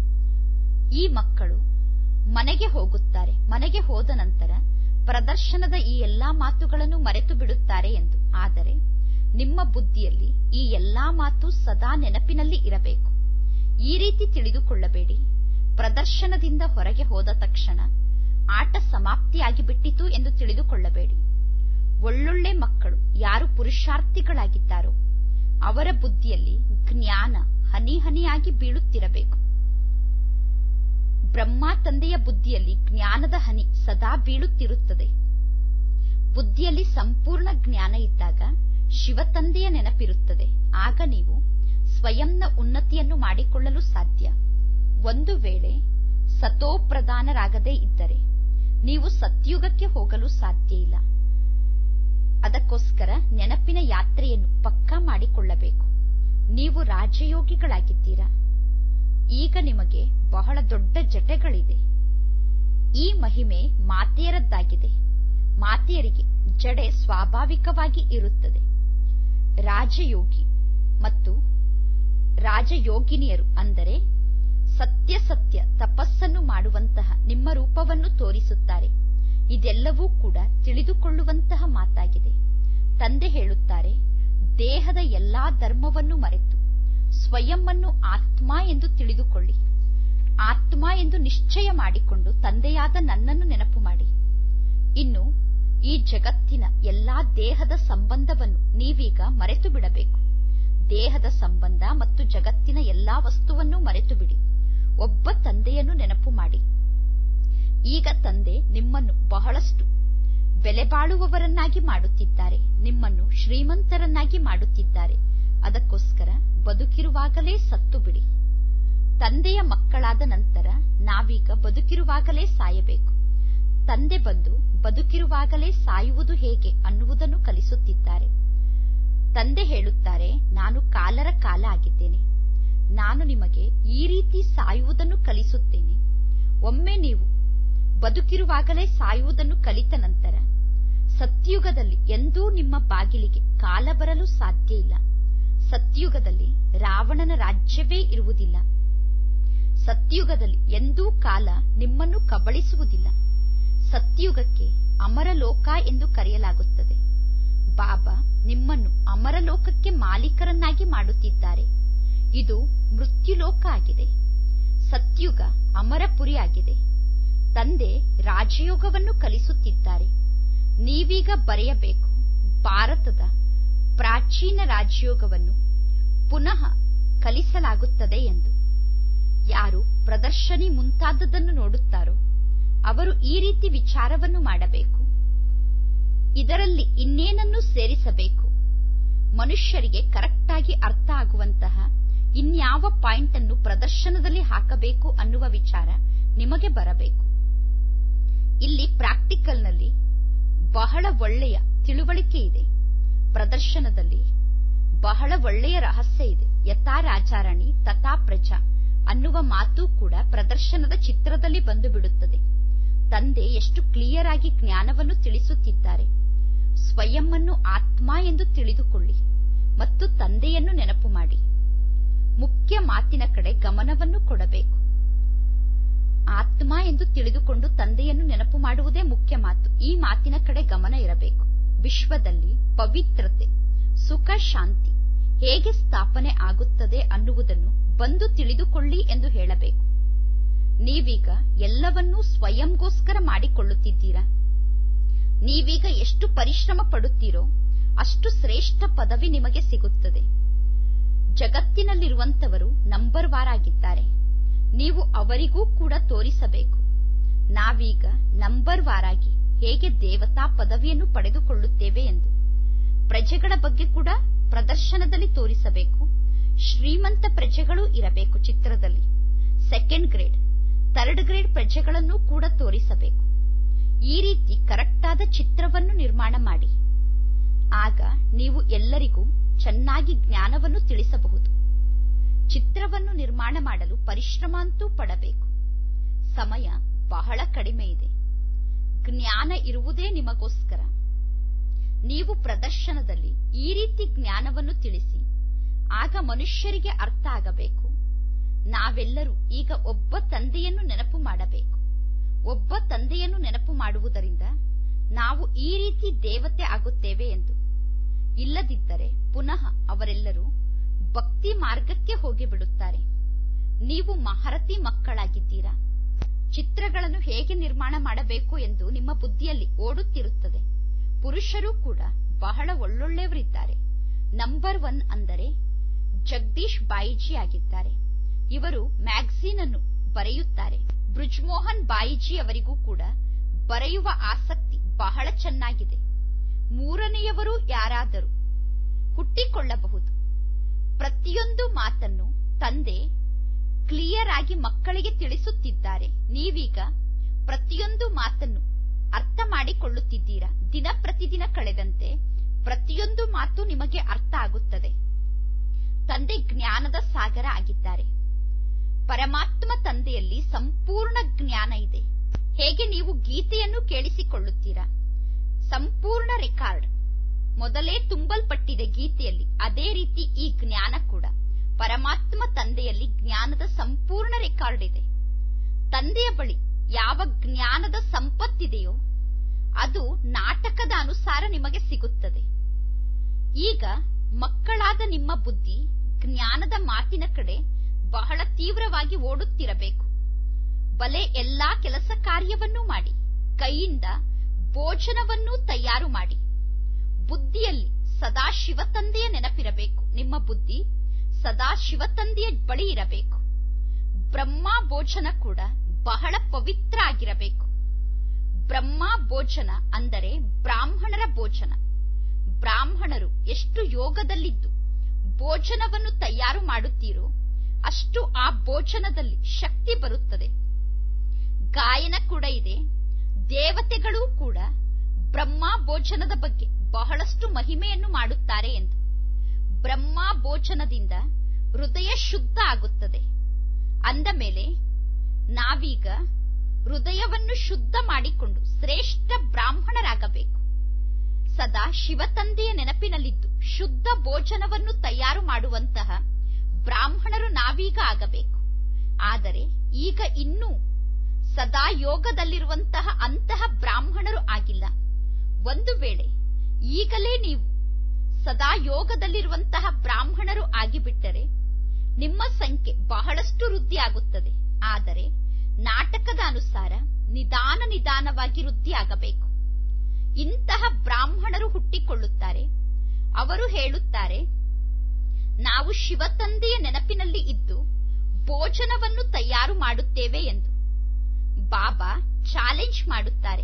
S1: ಈ ಮಕ್ಕಳು ಮನೆಗೆ ಹೋಗುತ್ತಾರೆ ಮನೆಗೆ ಹೋದ ನಂತರ ಪ್ರದರ್ಶನದ ಈ ಎಲ್ಲಾ ಮಾತುಗಳನ್ನು ಮರೆತು ಬಿಡುತ್ತಾರೆ ಎಂದು ಆದರೆ ನಿಮ್ಮ ಬುದ್ಧಿಯಲ್ಲಿ ಈ ಎಲ್ಲಾ ಮಾತು ಸದಾ ನೆನಪಿನಲ್ಲಿ ಇರಬೇಕು ಈ ರೀತಿ ತಿಳಿದುಕೊಳ್ಳಬೇಡಿ ಪ್ರದರ್ಶನದಿಂದ ಹೊರಗೆ ಹೋದ ತಕ್ಷಣ ಆಟ ಸಮಾಪ್ತಿಯಾಗಿ ಬಿಟ್ಟಿತು ಎಂದು ತಿಳಿದುಕೊಳ್ಳಬೇಡಿ ಒಳ್ಳೊಳ್ಳೆ ಮಕ್ಕಳು ಯಾರು ಪುರುಷಾರ್ಥಿಗಳಾಗಿದ್ದಾರೋ ಅವರ ಬುದ್ಧಿಯಲ್ಲಿ ಜ್ಞಾನ ಹನಿ ಹನಿಯಾಗಿ ಬೀಳುತ್ತಿರಬೇಕು ಬ್ರಹ್ಮ ತಂದೆಯ ಬುದ್ಧಿಯಲ್ಲಿ ಜ್ಞಾನದ ಹನಿ ಸದಾ ಬೀಳುತ್ತಿರುತ್ತದೆ ಬುದ್ಧಿಯಲ್ಲಿ ಸಂಪೂರ್ಣ ಜ್ಞಾನ ಇದ್ದಾಗ ಶಿವತಂದೆಯ ನೆನಪಿರುತ್ತದೆ ಆಗ ನೀವು ಸ್ವಯಂನ ಉನ್ನತಿಯನ್ನು ಮಾಡಿಕೊಳ್ಳಲು ಸಾಧ್ಯ ಒಂದು ವೇಳೆ ಸತೋಪ್ರಧಾನರಾಗದೇ ಇದ್ದರೆ ನೀವು ಸತ್ಯುಗಕ್ಕೆ ಹೋಗಲು ಸಾಧ್ಯ ಇಲ್ಲ ಅದಕ್ಕೋಸ್ಕರ ನೆನಪಿನ ಯಾತ್ರೆಯನ್ನು ಪಕ್ಕಾ ಮಾಡಿಕೊಳ್ಳಬೇಕು ನೀವು ರಾಜಯೋಗಿಗಳಾಗಿದ್ದೀರಾ ಈಗ ನಿಮಗೆ ಬಹಳ ದೊಡ್ಡ ಜಟೆಗಳಿದೆ ಈ ಮಹಿಮೆ ಮಾತೆಯರದ್ದಾಗಿದೆ ಮಾತೆಯರಿಗೆ ಜಡೆ ಸ್ವಾಭಾವಿಕವಾಗಿ ಇರುತ್ತದೆ ರಾಜಯೋಗಿ ಮತ್ತು ರಾಜಯೋಗಿನಿಯರು ಅಂದರೆ ಸತ್ಯ ಸತ್ಯ ತಪಸ್ಸನ್ನು ಮಾಡುವಂತಹ ನಿಮ್ಮ ರೂಪವನ್ನು ತೋರಿಸುತ್ತಾರೆ ಇದೆಲ್ಲವೂ ಕೂಡ ತಿಳಿದುಕೊಳ್ಳುವಂತಹ ಮಾತಾಗಿದೆ ತಂದೆ ಹೇಳುತ್ತಾರೆ ದೇಹದ ಎಲ್ಲಾ ಧರ್ಮವನ್ನು ಮರೆತು ಸ್ವಯಂವನ್ನು ಆತ್ಮ ಎಂದು ತಿಳಿದುಕೊಳ್ಳಿ ಆತ್ಮ ಎಂದು ನಿಶ್ಚಯ ಮಾಡಿಕೊಂಡು ತಂದೆಯಾದ ನನ್ನನ್ನು ನೆನಪು ಮಾಡಿ ಇನ್ನು ಈ ಜಗತ್ತಿನ ಎಲ್ಲಾ ದೇಹದ ಸಂಬಂಧವನ್ನು ನೀವೀಗ ಮರೆತು ಬಿಡಬೇಕು ದೇಹದ ಸಂಬಂಧ ಮತ್ತು ಜಗತ್ತಿನ ಎಲ್ಲಾ ವಸ್ತುವನ್ನು ಮರೆತು ಬಿಡಿ ಒಬ್ಬ ತಂದೆಯನ್ನು ನೆನಪು ಮಾಡಿ ಈಗ ತಂದೆ ನಿಮ್ಮನ್ನು ಬಹಳಷ್ಟು ಬೆಲೆ ಬಾಳುವವರನ್ನಾಗಿ ಮಾಡುತ್ತಿದ್ದಾರೆ ನಿಮ್ಮನ್ನು ಶ್ರೀಮಂತರನ್ನಾಗಿ ಮಾಡುತ್ತಿದ್ದಾರೆ ಅದಕ್ಕೋಸ್ಕರ ಬದುಕಿರುವಾಗಲೇ ಸತ್ತು ಬಿಡಿ ತಂದೆಯ ಮಕ್ಕಳಾದ ನಂತರ ನಾವೀಗ ಬದುಕಿರುವಾಗಲೇ ಸಾಯಬೇಕು ತಂದೆ ಬಂದು ಬದುಕಿರುವಾಗಲೇ ಸಾಯುವುದು ಹೇಗೆ ಅನ್ನುವುದನ್ನು ಕಲಿಸುತ್ತಿದ್ದಾರೆ ತಂದೆ ಹೇಳುತ್ತಾರೆ ನಾನು ಕಾಲರ ಕಾಲ ಆಗಿದ್ದೇನೆ ನಾನು ನಿಮಗೆ ಈ ರೀತಿ ಸಾಯುವುದನ್ನು ಕಲಿಸುತ್ತೇನೆ ಒಮ್ಮೆ ನೀವು ಬದುಕಿರುವಾಗಲೇ ಸಾಯುವುದನ್ನು ಕಲಿತ ನಂತರ ಸತ್ಯುಗದಲ್ಲಿ ಎಂದೂ ನಿಮ್ಮ ಬಾಗಿಲಿಗೆ ಕಾಲ ಬರಲು ಸಾಧ್ಯ ಇಲ್ಲ ಸತ್ಯುಗದಲ್ಲಿ ರಾವಣನ ರಾಜ್ಯವೇ ಇರುವುದಿಲ್ಲ ಸತ್ಯುಗದಲ್ಲಿ ಎಂದೂ ಕಾಲ ನಿಮ್ಮನ್ನು ಕಬಳಿಸುವುದಿಲ್ಲ ಸತ್ಯುಗಕ್ಕೆ ಅಮರಲೋಕ ಎಂದು ಕರೆಯಲಾಗುತ್ತದೆ ಬಾಬಾ ನಿಮ್ಮನ್ನು ಅಮರಲೋಕಕ್ಕೆ ಮಾಲೀಕರನ್ನಾಗಿ ಮಾಡುತ್ತಿದ್ದಾರೆ ಇದು ಮೃತ್ಯುಲೋಕ ಆಗಿದೆ ಸತ್ಯುಗ ಅಮರಪುರಿ ಆಗಿದೆ ತಂದೆ ರಾಜಯೋಗವನ್ನು ಕಲಿಸುತ್ತಿದ್ದಾರೆ ನೀವೀಗ ಬರೆಯಬೇಕು ಭಾರತದ ಪ್ರಾಚೀನ ರಾಜಯೋಗವನ್ನು ಪುನಃ ಕಲಿಸಲಾಗುತ್ತದೆ ಎಂದು ಯಾರು ಪ್ರದರ್ಶನಿ ಮುಂತಾದದನ್ನು ನೋಡುತ್ತಾರೋ ಅವರು ಈ ರೀತಿ ವಿಚಾರವನ್ನು ಮಾಡಬೇಕು ಇದರಲ್ಲಿ ಇನ್ನೇನನ್ನು ಸೇರಿಸಬೇಕು ಮನುಷ್ಯರಿಗೆ ಕರೆಕ್ಟಾಗಿ ಅರ್ಥ ಆಗುವಂತಹ ಇನ್ಯಾವ ಪಾಯಿಂಟ್ ಅನ್ನು ಪ್ರದರ್ಶನದಲ್ಲಿ ಹಾಕಬೇಕು ಅನ್ನುವ ವಿಚಾರ ನಿಮಗೆ ಬರಬೇಕು ಇಲ್ಲಿ ಪ್ರಾಕ್ಟಿಕಲ್ನಲ್ಲಿ ಬಹಳ ಒಳ್ಳೆಯ ತಿಳುವಳಿಕೆ ಇದೆ ಪ್ರದರ್ಶನದಲ್ಲಿ ಬಹಳ ಒಳ್ಳೆಯ ರಹಸ್ಯ ಇದೆ ಯಥಾ ರಾಜಾರಾಣಿ ತಥಾ ಪ್ರಜಾ ಅನ್ನುವ ಮಾತು ಕೂಡ ಪ್ರದರ್ಶನದ ಚಿತ್ರದಲ್ಲಿ ಬಂದು ಬಿಡುತ್ತದೆ ತಂದೆ ಎಷ್ಟು ಕ್ಲಿಯರ್ ಆಗಿ ಜ್ಞಾನವನ್ನು ತಿಳಿಸುತ್ತಿದ್ದಾರೆ ಸ್ವಯಂವನ್ನು ಆತ್ಮ ಎಂದು ತಿಳಿದುಕೊಳ್ಳಿ ಮತ್ತು ತಂದೆಯನ್ನು ನೆನಪು ಮಾಡಿ ಮುಖ್ಯ ಮಾತಿನ ಕಡೆ ಗಮನವನ್ನು ಕೊಡಬೇಕು ಆತ್ಮ ಎಂದು ತಿಳಿದುಕೊಂಡು ತಂದೆಯನ್ನು ನೆನಪು ಮಾಡುವುದೇ ಮುಖ್ಯ ಮಾತು ಈ ಮಾತಿನ ಕಡೆ ಗಮನ ಇರಬೇಕು ವಿಶ್ವದಲ್ಲಿ ಪವಿತ್ರತೆ ಸುಖ ಶಾಂತಿ ಹೇಗೆ ಸ್ಥಾಪನೆ ಆಗುತ್ತದೆ ಅನ್ನುವುದನ್ನು ಬಂದು ತಿಳಿದುಕೊಳ್ಳಿ ಎಂದು ಹೇಳಬೇಕು ನೀವೀಗ ಎಲ್ಲವನ್ನೂ ಸ್ವಯಂಗೋಸ್ಕರ ಮಾಡಿಕೊಳ್ಳುತ್ತಿದ್ದೀರಾ ನೀವೀಗ ಎಷ್ಟು ಪರಿಶ್ರಮ ಪಡುತ್ತೀರೋ ಅಷ್ಟು ಶ್ರೇಷ್ಠ ಪದವಿ ನಿಮಗೆ ಸಿಗುತ್ತದೆ ಜಗತ್ತಿನಲ್ಲಿರುವಂತವರು ನಂಬರ್ ವಾರ್ ಆಗಿದ್ದಾರೆ ನೀವು ಅವರಿಗೂ ಕೂಡ ತೋರಿಸಬೇಕು ನಾವೀಗ ನಂಬರ್ ವಾರಾಗಿ ಹೇಗೆ ದೇವತಾ ಪದವಿಯನ್ನು ಪಡೆದುಕೊಳ್ಳುತ್ತೇವೆ ಎಂದು ಪ್ರಜೆಗಳ ಬಗ್ಗೆ ಕೂಡ ಪ್ರದರ್ಶನದಲ್ಲಿ ತೋರಿಸಬೇಕು ಶ್ರೀಮಂತ ಪ್ರಜೆಗಳು ಇರಬೇಕು ಚಿತ್ರದಲ್ಲಿ ಸೆಕೆಂಡ್ ಗ್ರೇಡ್ ಥರ್ಡ್ ಗ್ರೇಡ್ ಪ್ರಜೆಗಳನ್ನು ಕೂಡ ತೋರಿಸಬೇಕು ಈ ರೀತಿ ಕರೆಕ್ಟಾದ ಚಿತ್ರವನ್ನು ನಿರ್ಮಾಣ ಮಾಡಿ ಆಗ ನೀವು ಎಲ್ಲರಿಗೂ ಚೆನ್ನಾಗಿ ಜ್ಞಾನವನ್ನು ತಿಳಿಸಬಹುದು ಚಿತ್ರವನ್ನು ನಿರ್ಮಾಣ ಮಾಡಲು ಪರಿಶ್ರಮ ಅಂತೂ ಪಡಬೇಕು ಸಮಯ ಬಹಳ ಕಡಿಮೆ ಇದೆ ಜ್ಞಾನ ಇರುವುದೇ ನಿಮಗೋಸ್ಕರ ನೀವು ಪ್ರದರ್ಶನದಲ್ಲಿ ಈ ರೀತಿ ಜ್ಞಾನವನ್ನು ತಿಳಿಸಿ ಆಗ ಮನುಷ್ಯರಿಗೆ ಅರ್ಥ ಆಗಬೇಕು ನಾವೆಲ್ಲರೂ ಈಗ ಒಬ್ಬ ತಂದೆಯನ್ನು ನೆನಪು ಮಾಡಬೇಕು ಒಬ್ಬ ತಂದೆಯನ್ನು ನೆನಪು ಮಾಡುವುದರಿಂದ ನಾವು ಈ ರೀತಿ ದೇವತೆ ಆಗುತ್ತೇವೆ ಎಂದು ಇಲ್ಲದಿದ್ದರೆ ಪುನಃ ಅವರೆಲ್ಲರೂ ಭಕ್ತಿ ಮಾರ್ಗಕ್ಕೆ ಹೋಗಿಬಿಡುತ್ತಾರೆ ನೀವು ಮಹರತಿ ಮಕ್ಕಳಾಗಿದ್ದೀರಾ ಚಿತ್ರಗಳನ್ನು ಹೇಗೆ ನಿರ್ಮಾಣ ಮಾಡಬೇಕು ಎಂದು ನಿಮ್ಮ ಬುದ್ಧಿಯಲ್ಲಿ ಓಡುತ್ತಿರುತ್ತದೆ ಪುರುಷರು ಕೂಡ ಬಹಳ ಒಳ್ಳೊಳ್ಳೆಯವರಿದ್ದಾರೆ ನಂಬರ್ ಒನ್ ಅಂದರೆ ಜಗದೀಶ್ ಬಾಯಿಜಿ ಆಗಿದ್ದಾರೆ ಇವರು ಮ್ಯಾಗಝೀನ್ ಅನ್ನು ಬರೆಯುತ್ತಾರೆ ಬ್ರಿಜ್ಮೋಹನ್ ಬಾಯಿಜಿ ಅವರಿಗೂ ಕೂಡ ಬರೆಯುವ ಆಸಕ್ತಿ ಬಹಳ ಚೆನ್ನಾಗಿದೆ ಮೂರನೆಯವರು ಯಾರಾದರೂ ಹುಟ್ಟಿಕೊಳ್ಳಬಹುದು ಪ್ರತಿಯೊಂದು ಮಾತನ್ನು ತಂದೆ ಕ್ಲಿಯರ್ ಆಗಿ ಮಕ್ಕಳಿಗೆ ತಿಳಿಸುತ್ತಿದ್ದಾರೆ ನೀವೀಗ ಪ್ರತಿಯೊಂದು ಮಾತನ್ನು ಅರ್ಥ ಮಾಡಿಕೊಳ್ಳುತ್ತಿದ್ದೀರಾ ದಿನ ಪ್ರತಿದಿನ ಕಳೆದಂತೆ ಪ್ರತಿಯೊಂದು ಮಾತು ನಿಮಗೆ ಅರ್ಥ ಆಗುತ್ತದೆ ತಂದೆ ಜ್ಞಾನದ ಸಾಗರ ಆಗಿದ್ದಾರೆ ಪರಮಾತ್ಮ ತಂದೆಯಲ್ಲಿ ಸಂಪೂರ್ಣ ಜ್ಞಾನ ಇದೆ ಹೇಗೆ ನೀವು ಗೀತೆಯನ್ನು ಕೇಳಿಸಿಕೊಳ್ಳುತ್ತೀರಾ ಸಂಪೂರ್ಣ ರೆಕಾರ್ಡ್ ಮೊದಲೇ ತುಂಬಲ್ಪಟ್ಟಿದೆ ಗೀತೆಯಲ್ಲಿ ಅದೇ ರೀತಿ ಈ ಜ್ಞಾನ ಕೂಡ ಪರಮಾತ್ಮ ತಂದೆಯಲ್ಲಿ ಜ್ಞಾನದ ಸಂಪೂರ್ಣ ರೆಕಾರ್ಡ್ ಇದೆ ತಂದೆಯ ಬಳಿ ಯಾವ ಜ್ಞಾನದ ಸಂಪತ್ತಿದೆಯೋ ಅದು ನಾಟಕದ ಅನುಸಾರ ನಿಮಗೆ ಸಿಗುತ್ತದೆ ಈಗ ಮಕ್ಕಳಾದ ನಿಮ್ಮ ಬುದ್ಧಿ ಜ್ಞಾನದ ಮಾತಿನ ಕಡೆ ಬಹಳ ತೀವ್ರವಾಗಿ ಓಡುತ್ತಿರಬೇಕು ಬಲೆ ಎಲ್ಲಾ ಕೆಲಸ ಕಾರ್ಯವನ್ನೂ ಮಾಡಿ ಕೈಯಿಂದ ಭೋಜನವನ್ನೂ ತಯಾರು ಮಾಡಿ ಬುದ್ಧಿಯಲ್ಲಿ ಸದಾ ಶಿವತಂದೆಯ ನೆನಪಿರಬೇಕು ನಿಮ್ಮ ಬುದ್ಧಿ ಸದಾ ಶಿವತಂದೆಯ ಬಳಿ ಇರಬೇಕು ಬ್ರಹ್ಮ ಭೋಜನ ಕೂಡ ಬಹಳ ಪವಿತ್ರ ಆಗಿರಬೇಕು ಬ್ರಹ್ಮ ಭೋಜನ ಅಂದರೆ ಬ್ರಾಹ್ಮಣರ ಭೋಜನ ಬ್ರಾಹ್ಮಣರು ಎಷ್ಟು ಯೋಗದಲ್ಲಿದ್ದು ಭೋಜನವನ್ನು ತಯಾರು ಮಾಡುತ್ತೀರೋ ಅಷ್ಟು ಆ ಭೋಜನದಲ್ಲಿ ಶಕ್ತಿ ಬರುತ್ತದೆ ಗಾಯನ ಕೂಡ ಇದೆ ದೇವತೆಗಳೂ ಕೂಡ ಬ್ರಹ್ಮ ಭೋಜನದ ಬಗ್ಗೆ ಬಹಳಷ್ಟು ಮಹಿಮೆಯನ್ನು ಮಾಡುತ್ತಾರೆ ಎಂದು ಬ್ರಹ್ಮ ಭೋಜನದಿಂದ ಹೃದಯ ಶುದ್ಧ ಆಗುತ್ತದೆ ಅಂದ ಮೇಲೆ ನಾವೀಗ ಹೃದಯವನ್ನು ಶುದ್ಧ ಮಾಡಿಕೊಂಡು ಶ್ರೇಷ್ಠ ಬ್ರಾಹ್ಮಣರಾಗಬೇಕು ಸದಾ ಶಿವತಂದೆಯ ನೆನಪಿನಲ್ಲಿದ್ದು ಶುದ್ಧ ಭೋಜನವನ್ನು ತಯಾರು ಮಾಡುವಂತಹ ಬ್ರಾಹ್ಮಣರು ನಾವೀಗ ಆಗಬೇಕು ಆದರೆ ಈಗ ಇನ್ನೂ ಸದಾ ಯೋಗದಲ್ಲಿರುವಂತಹ ಅಂತಹ ಬ್ರಾಹ್ಮಣರು ಆಗಿಲ್ಲ ಒಂದು ವೇಳೆ ಈಗಲೇ ನೀವು ಸದಾ ಯೋಗದಲ್ಲಿರುವಂತಹ ಬ್ರಾಹ್ಮಣರು ಆಗಿಬಿಟ್ಟರೆ ನಿಮ್ಮ ಸಂಖ್ಯೆ ಬಹಳಷ್ಟು ವೃದ್ಧಿಯಾಗುತ್ತದೆ ಆದರೆ ನಾಟಕದ ಅನುಸಾರ ನಿಧಾನ ನಿಧಾನವಾಗಿ ವೃದ್ಧಿಯಾಗಬೇಕು ಇಂತಹ ಬ್ರಾಹ್ಮಣರು ಹುಟ್ಟಿಕೊಳ್ಳುತ್ತಾರೆ ಅವರು ಹೇಳುತ್ತಾರೆ ನಾವು ಶಿವತಂದೆಯ ನೆನಪಿನಲ್ಲಿ ಇದ್ದು ಭೋಜನವನ್ನು ತಯಾರು ಮಾಡುತ್ತೇವೆ ಎಂದು ಬಾಬಾ ಚಾಲೆಂಜ್ ಮಾಡುತ್ತಾರೆ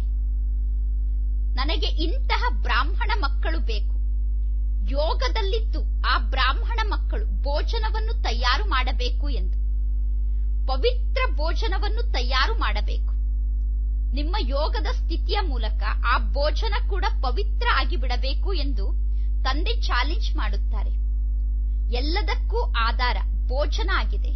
S1: ನನಗೆ ಇಂತಹ ಬ್ರಾಹ್ಮಣ ಮಕ್ಕಳು ಬೇಕು ಯೋಗದಲ್ಲಿದ್ದು ಆ ಬ್ರಾಹ್ಮಣ ಮಕ್ಕಳು ಭೋಜನವನ್ನು ತಯಾರು ಮಾಡಬೇಕು ಎಂದು ಪವಿತ್ರ ಭೋಜನವನ್ನು ತಯಾರು ಮಾಡಬೇಕು ನಿಮ್ಮ ಯೋಗದ ಸ್ಥಿತಿಯ ಮೂಲಕ ಆ ಭೋಜನ ಕೂಡ ಪವಿತ್ರ ಆಗಿಬಿಡಬೇಕು ಎಂದು ತಂದೆ ಚಾಲೆಂಜ್ ಮಾಡುತ್ತಾರೆ ಎಲ್ಲದಕ್ಕೂ ಆಧಾರ ಭೋಜನ ಆಗಿದೆ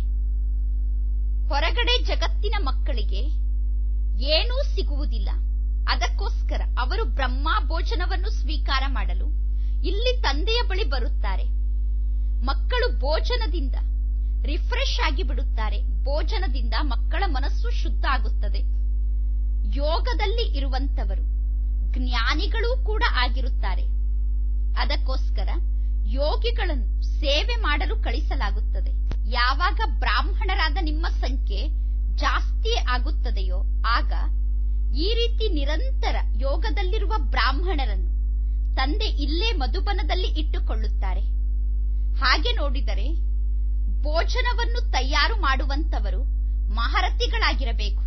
S1: ಹೊರಗಡೆ ಜಗತ್ತಿನ ಮಕ್ಕಳಿಗೆ ಏನೂ ಸಿಗುವುದಿಲ್ಲ ಅದಕ್ಕೋಸ್ಕರ ಅವರು ಬ್ರಹ್ಮ ಭೋಜನವನ್ನು ಸ್ವೀಕಾರ ಮಾಡಲು ಇಲ್ಲಿ ತಂದೆಯ ಬಳಿ ಬರುತ್ತಾರೆ ಮಕ್ಕಳು ಭೋಜನದಿಂದ ರಿಫ್ರೆಶ್ ಆಗಿ ಬಿಡುತ್ತಾರೆ ಭೋಜನದಿಂದ ಮಕ್ಕಳ ಮನಸ್ಸು ಶುದ್ಧ ಆಗುತ್ತದೆ ಯೋಗದಲ್ಲಿ ಇರುವಂತವರು ಜ್ಞಾನಿಗಳೂ ಕೂಡ ಆಗಿರುತ್ತಾರೆ ಅದಕ್ಕೋಸ್ಕರ ಯೋಗಿಗಳನ್ನು ಸೇವೆ ಮಾಡಲು ಕಳಿಸಲಾಗುತ್ತದೆ ಯಾವಾಗ ಬ್ರಾಹ್ಮಣರಾದ ನಿಮ್ಮ ಸಂಖ್ಯೆ ಜಾಸ್ತಿ ಆಗುತ್ತದೆಯೋ ಆಗ ಈ ರೀತಿ ನಿರಂತರ ಯೋಗದಲ್ಲಿರುವ ಬ್ರಾಹ್ಮಣರನ್ನು ತಂದೆ ಇಲ್ಲೇ ಮಧುಬನದಲ್ಲಿ ಇಟ್ಟುಕೊಳ್ಳುತ್ತಾರೆ ಹಾಗೆ ನೋಡಿದರೆ ಭೋಜನವನ್ನು ತಯಾರು ಮಾಡುವಂತವರು ಮಹಾರಥಿಗಳಾಗಿರಬೇಕು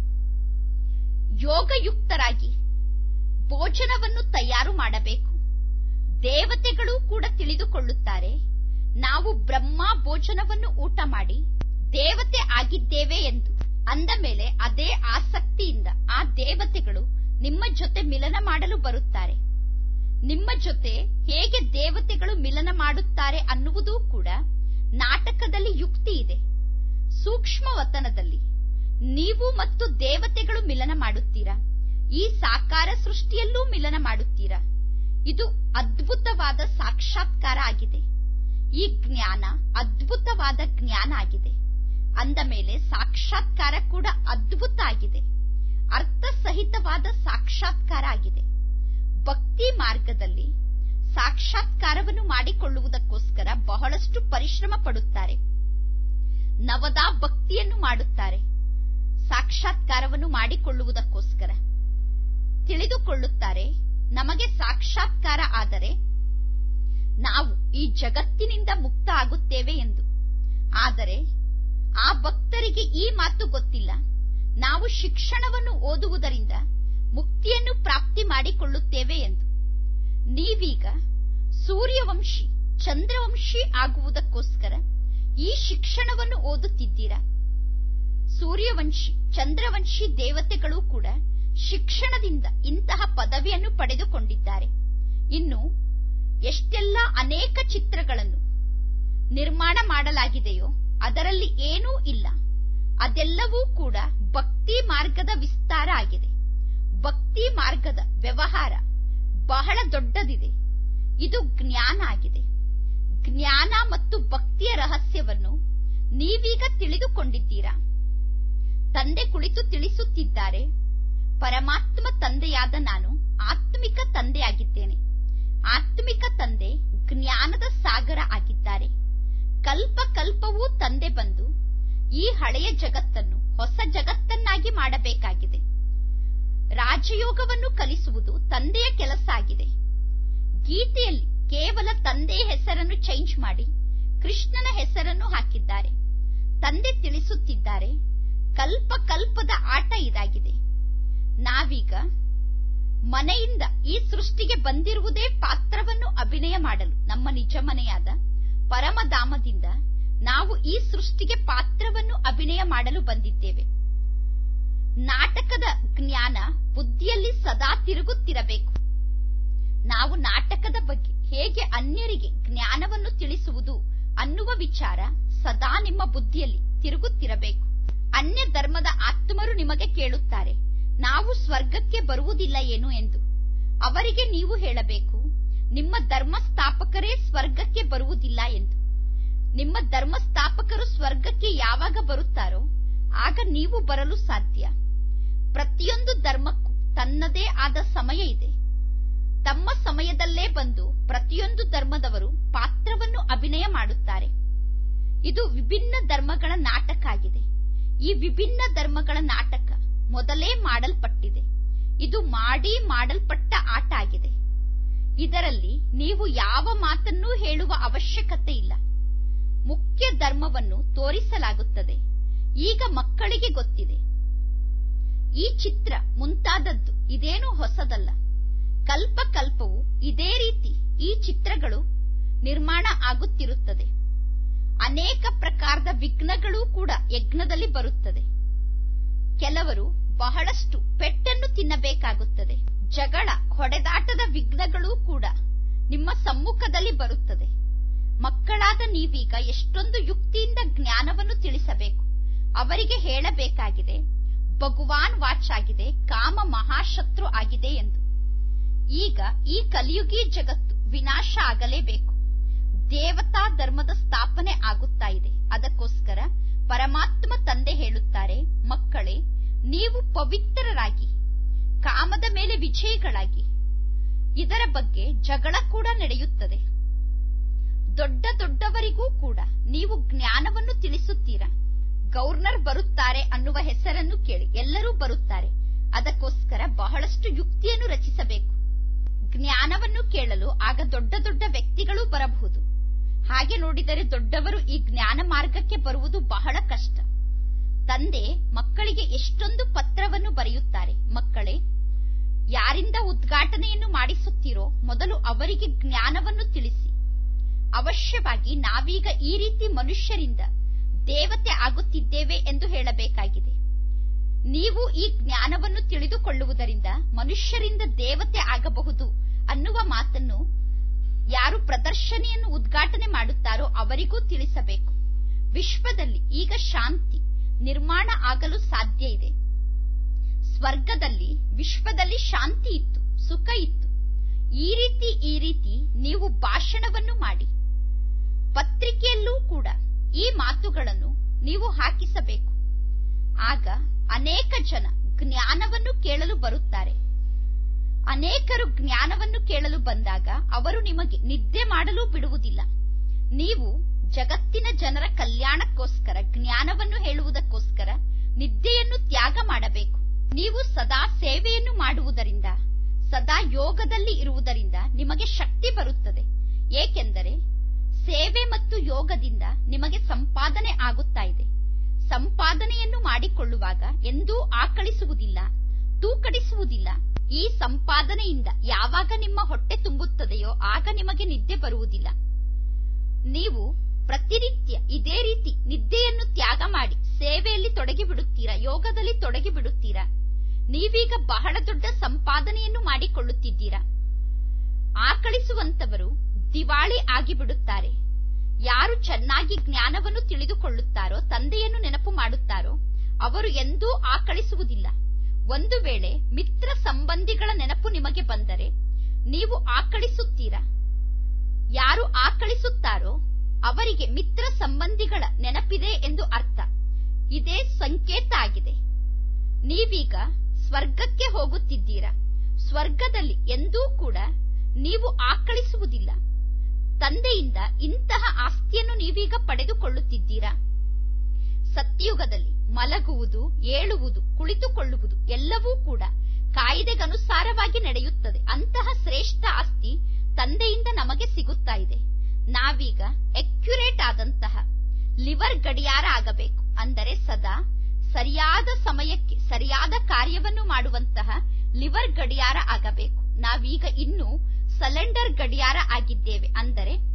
S1: ಯೋಗಯುಕ್ತರಾಗಿ ಭೋಜನವನ್ನು ತಯಾರು ಮಾಡಬೇಕು ದೇವತೆಗಳು ಕೂಡ ತಿಳಿದುಕೊಳ್ಳುತ್ತಾರೆ ನಾವು ಬ್ರಹ್ಮ ಭೋಜನವನ್ನು ಊಟ ಮಾಡಿ ದೇವತೆ ಆಗಿದ್ದೇವೆ ಎಂದು ಅಂದ ಮೇಲೆ ಅದೇ ಆಸಕ್ತಿಯಿಂದ ಆ ದೇವತೆಗಳು ನಿಮ್ಮ ಜೊತೆ ಮಿಲನ ಮಾಡಲು ಬರುತ್ತಾರೆ ನಿಮ್ಮ ಜೊತೆ ಹೇಗೆ ದೇವತೆಗಳು ಮಿಲನ ಮಾಡುತ್ತಾರೆ ಅನ್ನುವುದೂ ಕೂಡ ನಾಟಕದಲ್ಲಿ ಯುಕ್ತಿ ಇದೆ ಸೂಕ್ಷ್ಮ ವತನದಲ್ಲಿ ನೀವು ಮತ್ತು ದೇವತೆಗಳು ಮಿಲನ ಮಾಡುತ್ತೀರಾ ಈ ಸಾಕಾರ ಸೃಷ್ಟಿಯಲ್ಲೂ ಮಿಲನ ಮಾಡುತ್ತೀರಾ ಇದು ಅದ್ಭುತವಾದ ಸಾಕ್ಷಾತ್ಕಾರ ಆಗಿದೆ ಈ ಜ್ಞಾನ ಅದ್ಭುತವಾದ ಜ್ಞಾನ ಆಗಿದೆ ಅಂದ ಮೇಲೆ ಸಾಕ್ಷಾತ್ಕಾರ ಕೂಡ ಅದ್ಭುತ ಆಗಿದೆ ಅರ್ಥಸಹಿತವಾದ ಸಾಕ್ಷಾತ್ಕಾರ ಆಗಿದೆ ಭಕ್ತಿ ಮಾರ್ಗದಲ್ಲಿ ಸಾಕ್ಷಾತ್ಕಾರವನ್ನು ಮಾಡಿಕೊಳ್ಳುವುದಕ್ಕೋಸ್ಕರ ಬಹಳಷ್ಟು ಪರಿಶ್ರಮ ಪಡುತ್ತಾರೆ ನವದಾ ಭಕ್ತಿಯನ್ನು ಮಾಡುತ್ತಾರೆ ಸಾಕ್ಷಾತ್ಕಾರವನ್ನು ಮಾಡಿಕೊಳ್ಳುವುದಕ್ಕೋಸ್ಕರ ತಿಳಿದುಕೊಳ್ಳುತ್ತಾರೆ ನಮಗೆ ಸಾಕ್ಷಾತ್ಕಾರ ಆದರೆ ನಾವು ಈ ಜಗತ್ತಿನಿಂದ ಮುಕ್ತ ಆಗುತ್ತೇವೆ ಎಂದು ಆದರೆ ಆ ಭಕ್ತರಿಗೆ ಈ ಮಾತು ಗೊತ್ತಿಲ್ಲ ನಾವು ಶಿಕ್ಷಣವನ್ನು ಓದುವುದರಿಂದ ಮುಕ್ತಿಯನ್ನು ಪ್ರಾಪ್ತಿ ಮಾಡಿಕೊಳ್ಳುತ್ತೇವೆ ಎಂದು ನೀವೀಗ ಸೂರ್ಯವಂಶಿ ಚಂದ್ರವಂಶಿ ಆಗುವುದಕ್ಕೋಸ್ಕರ ಈ ಶಿಕ್ಷಣವನ್ನು ಓದುತ್ತಿದ್ದೀರಾ ಸೂರ್ಯವಂಶಿ ಚಂದ್ರವಂಶಿ ದೇವತೆಗಳು ಕೂಡ ಶಿಕ್ಷಣದಿಂದ ಇಂತಹ ಪದವಿಯನ್ನು ಪಡೆದುಕೊಂಡಿದ್ದಾರೆ ಇನ್ನು ಎಷ್ಟೆಲ್ಲ ಅನೇಕ ಚಿತ್ರಗಳನ್ನು ನಿರ್ಮಾಣ ಮಾಡಲಾಗಿದೆಯೋ ಅದರಲ್ಲಿ ಏನೂ ಇಲ್ಲ ಅದೆಲ್ಲವೂ ಕೂಡ ಭಕ್ತಿ ಮಾರ್ಗದ ವಿಸ್ತಾರ ಆಗಿದೆ ಭಕ್ತಿ ಮಾರ್ಗದ ವ್ಯವಹಾರ ಬಹಳ ದೊಡ್ಡದಿದೆ ಇದು ಜ್ಞಾನ ಆಗಿದೆ ಜ್ಞಾನ ಮತ್ತು ಭಕ್ತಿಯ ರಹಸ್ಯವನ್ನು ನೀವೀಗ ತಿಳಿದುಕೊಂಡಿದ್ದೀರಾ ತಂದೆ ಕುಳಿತು ತಿಳಿಸುತ್ತಿದ್ದಾರೆ ಪರಮಾತ್ಮ ತಂದೆಯಾದ ನಾನು ಆತ್ಮಿಕ ತಂದೆಯಾಗಿದ್ದೇನೆ ಆತ್ಮಿಕ ತಂದೆ ಜ್ಞಾನದ ಸಾಗರ ಆಗಿದ್ದಾರೆ ಕಲ್ಪ ಕಲ್ಪವೂ ತಂದೆ ಬಂದು ಈ ಹಳೆಯ ಜಗತ್ತನ್ನು ಹೊಸ ಜಗತ್ತನ್ನಾಗಿ ಮಾಡಬೇಕಾಗಿದೆ ರಾಜಯೋಗವನ್ನು ಕಲಿಸುವುದು ತಂದೆಯ ಕೆಲಸ ಆಗಿದೆ ಗೀತೆಯಲ್ಲಿ ಕೇವಲ ತಂದೆಯ ಹೆಸರನ್ನು ಚೇಂಜ್ ಮಾಡಿ ಕೃಷ್ಣನ ಹೆಸರನ್ನು ಹಾಕಿದ್ದಾರೆ ತಂದೆ ತಿಳಿಸುತ್ತಿದ್ದಾರೆ ಕಲ್ಪ ಕಲ್ಪದ ಆಟ ಇದಾಗಿದೆ ನಾವೀಗ ಮನೆಯಿಂದ ಈ ಸೃಷ್ಟಿಗೆ ಬಂದಿರುವುದೇ ಪಾತ್ರವನ್ನು ಅಭಿನಯ ಮಾಡಲು ನಮ್ಮ ನಿಜ ಮನೆಯಾದ ಪರಮಧಾಮದಿಂದ ನಾವು ಈ ಸೃಷ್ಟಿಗೆ ಪಾತ್ರವನ್ನು ಅಭಿನಯ ಮಾಡಲು ಬಂದಿದ್ದೇವೆ ನಾಟಕದ ಜ್ಞಾನ ಬುದ್ಧಿಯಲ್ಲಿ ಸದಾ ತಿರುಗುತ್ತಿರಬೇಕು ನಾವು ನಾಟಕದ ಬಗ್ಗೆ ಹೇಗೆ ಅನ್ಯರಿಗೆ ಜ್ಞಾನವನ್ನು ತಿಳಿಸುವುದು ಅನ್ನುವ ವಿಚಾರ ಸದಾ ನಿಮ್ಮ ಬುದ್ಧಿಯಲ್ಲಿ ತಿರುಗುತ್ತಿರಬೇಕು ಅನ್ಯ ಧರ್ಮದ ಆತ್ಮರು ನಿಮಗೆ ಕೇಳುತ್ತಾರೆ ನಾವು ಸ್ವರ್ಗಕ್ಕೆ ಬರುವುದಿಲ್ಲ ಏನು ಎಂದು ಅವರಿಗೆ ನೀವು ಹೇಳಬೇಕು ನಿಮ್ಮ ಧರ್ಮ ಸ್ಥಾಪಕರೇ ಸ್ವರ್ಗಕ್ಕೆ ಬರುವುದಿಲ್ಲ ಎಂದು ನಿಮ್ಮ ಧರ್ಮ ಸ್ಥಾಪಕರು ಸ್ವರ್ಗಕ್ಕೆ ಯಾವಾಗ ಬರುತ್ತಾರೋ ಆಗ ನೀವು ಬರಲು ಸಾಧ್ಯ ಪ್ರತಿಯೊಂದು ಧರ್ಮಕ್ಕೂ ತನ್ನದೇ ಆದ ಸಮಯ ಇದೆ ತಮ್ಮ ಸಮಯದಲ್ಲೇ ಬಂದು ಪ್ರತಿಯೊಂದು ಧರ್ಮದವರು ಪಾತ್ರವನ್ನು ಅಭಿನಯ ಮಾಡುತ್ತಾರೆ ಇದು ವಿಭಿನ್ನ ಧರ್ಮಗಳ ನಾಟಕ ಆಗಿದೆ ಈ ವಿಭಿನ್ನ ಧರ್ಮಗಳ ನಾಟಕ ಮೊದಲೇ ಮಾಡಲ್ಪಟ್ಟಿದೆ ಇದು ಮಾಡಿ ಮಾಡಲ್ಪಟ್ಟ ಆಟ ಆಗಿದೆ ಇದರಲ್ಲಿ ನೀವು ಯಾವ ಮಾತನ್ನೂ ಹೇಳುವ ಅವಶ್ಯಕತೆ ಇಲ್ಲ ಮುಖ್ಯ ಧರ್ಮವನ್ನು ತೋರಿಸಲಾಗುತ್ತದೆ ಈಗ ಮಕ್ಕಳಿಗೆ ಗೊತ್ತಿದೆ ಈ ಚಿತ್ರ ಮುಂತಾದದ್ದು ಇದೇನು ಹೊಸದಲ್ಲ ಕಲ್ಪ ಕಲ್ಪವು ಇದೇ ರೀತಿ ಈ ಚಿತ್ರಗಳು ನಿರ್ಮಾಣ ಆಗುತ್ತಿರುತ್ತದೆ ಅನೇಕ ಪ್ರಕಾರದ ವಿಘ್ನಗಳೂ ಕೂಡ ಯಜ್ಞದಲ್ಲಿ ಬರುತ್ತದೆ ಕೆಲವರು ಬಹಳಷ್ಟು ಪೆಟ್ಟನ್ನು ತಿನ್ನಬೇಕಾಗುತ್ತದೆ ಜಗಳ ಹೊಡೆದಾಟದ ವಿಘ್ನಗಳೂ ಕೂಡ ನಿಮ್ಮ ಸಮ್ಮುಖದಲ್ಲಿ ಬರುತ್ತದೆ ಮಕ್ಕಳಾದ ನೀವೀಗ ಎಷ್ಟೊಂದು ಯುಕ್ತಿಯಿಂದ ಜ್ಞಾನವನ್ನು ತಿಳಿಸಬೇಕು ಅವರಿಗೆ ಹೇಳಬೇಕಾಗಿದೆ ಭಗವಾನ್ ವಾಚ್ ಆಗಿದೆ ಕಾಮ ಮಹಾಶತ್ರು ಆಗಿದೆ ಎಂದು ಈಗ ಈ ಕಲಿಯುಗಿ ಜಗತ್ತು ವಿನಾಶ ಆಗಲೇಬೇಕು ದೇವತಾ ಧರ್ಮದ ಸ್ಥಾಪನೆ ಆಗುತ್ತಾ ಇದೆ ಅದಕ್ಕೋಸ್ಕರ ಪರಮಾತ್ಮ ತಂದೆ ಹೇಳುತ್ತಾರೆ ಮಕ್ಕಳೇ ನೀವು ಪವಿತ್ರರಾಗಿ ಕಾಮದ ಮೇಲೆ ವಿಜಯಗಳಾಗಿ ಇದರ ಬಗ್ಗೆ ಜಗಳ ಕೂಡ ನಡೆಯುತ್ತದೆ ದೊಡ್ಡ ದೊಡ್ಡವರಿಗೂ ಕೂಡ ನೀವು ಜ್ಞಾನವನ್ನು ತಿಳಿಸುತ್ತೀರಾ ಗವರ್ನರ್ ಬರುತ್ತಾರೆ ಅನ್ನುವ ಹೆಸರನ್ನು ಕೇಳಿ ಎಲ್ಲರೂ ಬರುತ್ತಾರೆ ಅದಕ್ಕೋಸ್ಕರ ಬಹಳಷ್ಟು ಯುಕ್ತಿಯನ್ನು ರಚಿಸಬೇಕು ಜ್ಞಾನವನ್ನು ಕೇಳಲು ಆಗ ದೊಡ್ಡ ದೊಡ್ಡ ವ್ಯಕ್ತಿಗಳು ಬರಬಹುದು ಹಾಗೆ ನೋಡಿದರೆ ದೊಡ್ಡವರು ಈ ಜ್ಞಾನ ಮಾರ್ಗಕ್ಕೆ ಬರುವುದು ಬಹಳ ಕಷ್ಟ ತಂದೆ ಮಕ್ಕಳಿಗೆ ಎಷ್ಟೊಂದು ಪತ್ರವನ್ನು ಬರೆಯುತ್ತಾರೆ ಮಕ್ಕಳೇ ಯಾರಿಂದ ಉದ್ಘಾಟನೆಯನ್ನು ಮಾಡಿಸುತ್ತೀರೋ ಮೊದಲು ಅವರಿಗೆ ಜ್ಞಾನವನ್ನು ತಿಳಿಸಿ ಅವಶ್ಯವಾಗಿ ನಾವೀಗ ಈ ರೀತಿ ಮನುಷ್ಯರಿಂದ ದೇವತೆ ಆಗುತ್ತಿದ್ದೇವೆ ಎಂದು ಹೇಳಬೇಕಾಗಿದೆ ನೀವು ಈ ಜ್ಞಾನವನ್ನು ತಿಳಿದುಕೊಳ್ಳುವುದರಿಂದ ಮನುಷ್ಯರಿಂದ ದೇವತೆ ಆಗಬಹುದು ಅನ್ನುವ ಮಾತನ್ನು ಯಾರು ಪ್ರದರ್ಶನಿಯನ್ನು ಉದ್ಘಾಟನೆ ಮಾಡುತ್ತಾರೋ ಅವರಿಗೂ ತಿಳಿಸಬೇಕು ವಿಶ್ವದಲ್ಲಿ ಈಗ ಶಾಂತಿ ನಿರ್ಮಾಣ ಆಗಲು ಸಾಧ್ಯ ಇದೆ ಸ್ವರ್ಗದಲ್ಲಿ ವಿಶ್ವದಲ್ಲಿ ಶಾಂತಿ ಇತ್ತು ಸುಖ ಇತ್ತು ಈ ರೀತಿ ಈ ರೀತಿ ನೀವು ಭಾಷಣವನ್ನು ಮಾಡಿ ಪತ್ರಿಕೆಯಲ್ಲೂ ಕೂಡ ಈ ಮಾತುಗಳನ್ನು ನೀವು ಹಾಕಿಸಬೇಕು ಆಗ ಅನೇಕ ಜನ ಜ್ಞಾನವನ್ನು ಕೇಳಲು ಬರುತ್ತಾರೆ ಅನೇಕರು ಜ್ಞಾನವನ್ನು ಕೇಳಲು ಬಂದಾಗ ಅವರು ನಿಮಗೆ ನಿದ್ದೆ ಮಾಡಲು ಬಿಡುವುದಿಲ್ಲ ನೀವು ಜಗತ್ತಿನ ಜನರ ಕಲ್ಯಾಣಕ್ಕೋಸ್ಕರ ಜ್ಞಾನವನ್ನು ಹೇಳುವುದಕ್ಕೋಸ್ಕರ ನಿದ್ದೆಯನ್ನು ತ್ಯಾಗ ಮಾಡಬೇಕು ನೀವು ಸದಾ ಸೇವೆಯನ್ನು ಮಾಡುವುದರಿಂದ ಸದಾ ಯೋಗದಲ್ಲಿ ಇರುವುದರಿಂದ ನಿಮಗೆ ಶಕ್ತಿ ಬರುತ್ತದೆ ಏಕೆಂದರೆ ಸೇವೆ ಮತ್ತು ಯೋಗದಿಂದ ನಿಮಗೆ ಸಂಪಾದನೆ ಆಗುತ್ತಾ ಇದೆ ಸಂಪಾದನೆಯನ್ನು ಮಾಡಿಕೊಳ್ಳುವಾಗ ಎಂದೂ ಆಕಳಿಸುವುದಿಲ್ಲ ತೂಕಡಿಸುವುದಿಲ್ಲ ಈ ಸಂಪಾದನೆಯಿಂದ ಯಾವಾಗ ನಿಮ್ಮ ಹೊಟ್ಟೆ ತುಂಬುತ್ತದೆಯೋ ಆಗ ನಿಮಗೆ ನಿದ್ದೆ ಬರುವುದಿಲ್ಲ ನೀವು ಪ್ರತಿನಿತ್ಯ ಇದೇ ರೀತಿ ನಿದ್ದೆಯನ್ನು ತ್ಯಾಗ ಮಾಡಿ ಸೇವೆಯಲ್ಲಿ ತೊಡಗಿ ಬಿಡುತ್ತೀರಾ ಯೋಗದಲ್ಲಿ ತೊಡಗಿ ಬಿಡುತ್ತೀರಾ ನೀವೀಗ ಬಹಳ ದೊಡ್ಡ ಸಂಪಾದನೆಯನ್ನು ಮಾಡಿಕೊಳ್ಳುತ್ತಿದ್ದೀರಾ ಆಕಳಿಸುವಂತವರು ದಿವಾಳಿ ಆಗಿಬಿಡುತ್ತಾರೆ ಯಾರು ಚೆನ್ನಾಗಿ ಜ್ಞಾನವನ್ನು ತಿಳಿದುಕೊಳ್ಳುತ್ತಾರೋ ತಂದೆಯನ್ನು ನೆನಪು ಮಾಡುತ್ತಾರೋ ಅವರು ಎಂದೂ ಆಕಳಿಸುವುದಿಲ್ಲ ಒಂದು ವೇಳೆ ಮಿತ್ರ ಸಂಬಂಧಿಗಳ ನೆನಪು ನಿಮಗೆ ಬಂದರೆ ನೀವು ಆಕಳಿಸುತ್ತೀರಾ ಯಾರು ಆಕಳಿಸುತ್ತಾರೋ ಅವರಿಗೆ ಮಿತ್ರ ಸಂಬಂಧಿಗಳ ನೆನಪಿದೆ ಎಂದು ಅರ್ಥ ಇದೇ ಸಂಕೇತ ಆಗಿದೆ ನೀವೀಗ ಸ್ವರ್ಗಕ್ಕೆ ಹೋಗುತ್ತಿದ್ದೀರಾ ಸ್ವರ್ಗದಲ್ಲಿ ಎಂದೂ ಕೂಡ ನೀವು ಆಕಳಿಸುವುದಿಲ್ಲ ತಂದೆಯಿಂದ ಇಂತಹ ಆಸ್ತಿಯನ್ನು ನೀವೀಗ ಪಡೆದುಕೊಳ್ಳುತ್ತಿದ್ದೀರಾ ಸತ್ಯಯುಗದಲ್ಲಿ ಮಲಗುವುದು ಏಳುವುದು ಕುಳಿತುಕೊಳ್ಳುವುದು ಎಲ್ಲವೂ ಕೂಡ ಕಾಯಿದೆಗನುಸಾರವಾಗಿ ನಡೆಯುತ್ತದೆ ಅಂತಹ ಶ್ರೇಷ್ಠ ಆಸ್ತಿ ತಂದೆಯಿಂದ ನಮಗೆ ಸಿಗುತ್ತಾ ಇದೆ ನಾವೀಗ ಎಕ್ಯುರೇಟ್ ಆದಂತಹ ಲಿವರ್ ಗಡಿಯಾರ ಆಗಬೇಕು ಅಂದರೆ ಸದಾ ಸರಿಯಾದ ಸಮಯಕ್ಕೆ ಸರಿಯಾದ ಕಾರ್ಯವನ್ನು ಮಾಡುವಂತಹ ಲಿವರ್ ಗಡಿಯಾರ ಆಗಬೇಕು ನಾವೀಗ ಇನ್ನೂ ಸಲೆಂಡರ್ ಗಡಿಯಾರ ಆಗಿದ್ದೇವೆ ಅಂದರೆ